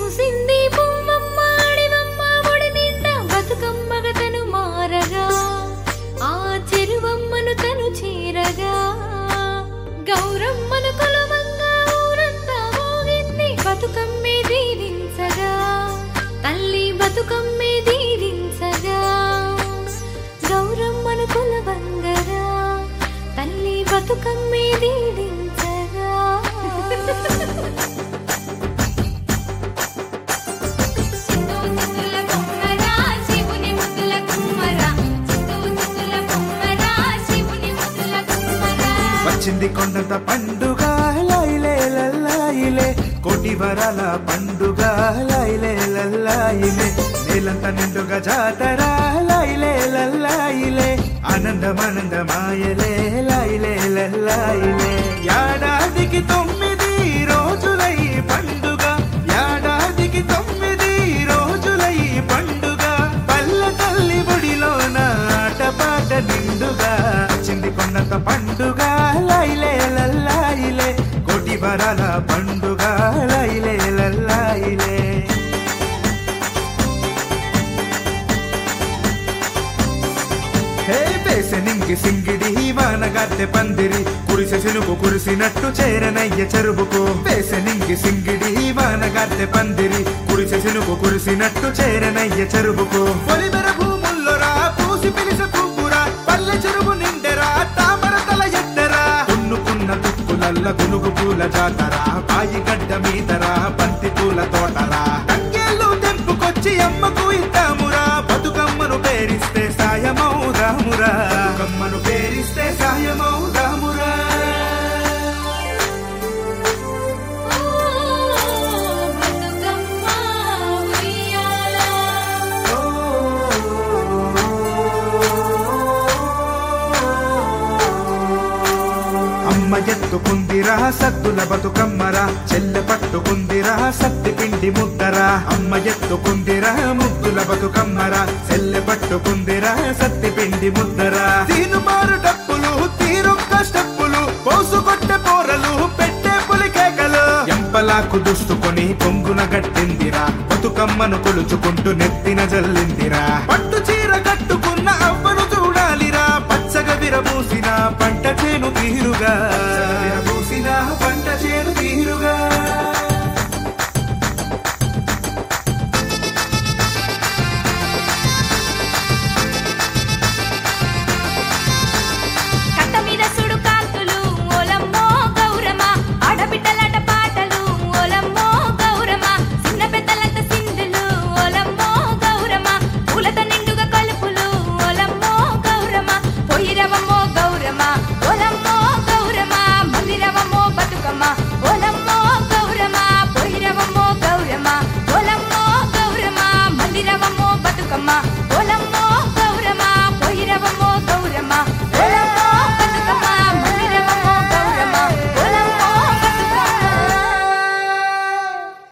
పూసింది పువ్వమ్మ అడివమ్మ ఒడి నిండా బతుకమ్మగ తను మారగా ఆ చెరువమ్మను తను చేరగా గౌరమ్మను కొలవంగా ఊరంతా మోగింది బతుకమ్మే దీవించగా తల్లి బతుకమ్మే దీవించగా గౌరమ్మను కొలవంగరా తల్లి బతుకమ్మే దీవించగా చిత్తూ చిత్తుల బొమ్మరా శివుని ముద్దుల కుమ్మరా చిత్తూ చిత్తుల బొమ్మరా శివుని ముద్దుల కుమ్మరా వచ్చింది కొండంత పండుగ లైలే లల్లాయిలే కోటి వరాల పండుగ లైలే లల్లాయిలే నేలంత నిండుగా జాతర లైలే లల్లాయిలే ఆనందమానందమాయలే లైలే లల్లాయిలే ఏడాదికి తొమ్మిది రోజులై పండుగ ఏడాదికి తొమ్మిది రోజులై పండుగ పల్ల తల్లి బుడిలోన ఆటపాట నిండుగా చింది కొండంత పండుగ లైలే లల్లాయిలే కోటి వరాల పండుగ లైలే లల్లాయిలే హే బేసనింగి సింగిడి వానగాత్తె పందిరి కురిసె సినుకు కురిసినట్టు చేరనయ్య చెరువుకు బేసనింగి సింగిడి వానగాత్తె పందిరి కురిసె సినుకు కురిసినట్టు చేరనయ్య చెరువుకు పొలిమెర భూముల్లోరా పూసి పిలిసె పువ్వురా పల్లె చెరువు నిండెరా తామర తల ఎట్టెరా కొన్నుకున్న తుక్కులల్ల గునుగు పూల జాతరా పాయి గడ్డ మీదరా బంతి పూల తోటరా తంగేళ్ళు తెంపుకొచ్చి అమ్మకు ఇద్దామురా బతుకమ్మను పేరిస్తే సాయమౌదామురా బతుకమ్మను పేరిస్తే సాయమౌదామురా బతుకమ్మ ఉయ్యాల అమ్మ ఎత్తుకుందిరా సద్దుల బతుకమ్మరా చెల్లె పట్టుకుందిరా సత్తి పిండి ముద్దరా అమ్మ ఎత్తుకుందిరా ముద్దుల బతుకమ్మరా చెల్లె పట్టుకుందిరా సత్తి పిండి ముద్దరా తీనుమారు డప్పులు తీరొక్క స్టెప్పులు పోసుకొట్టె పోరలు పెట్టే పులికేకలు ఎంపలాకు దుస్తుకొని కొంగున గట్టిందిరా బతుకమ్మను కొలుచుకుంటూ నెత్తిన జల్లిందిరా పట్టు చీర కట్టుకున్న అవ్వను చూడాలిరా పచ్చగా విరబూసిన పంట చేను తీరుగా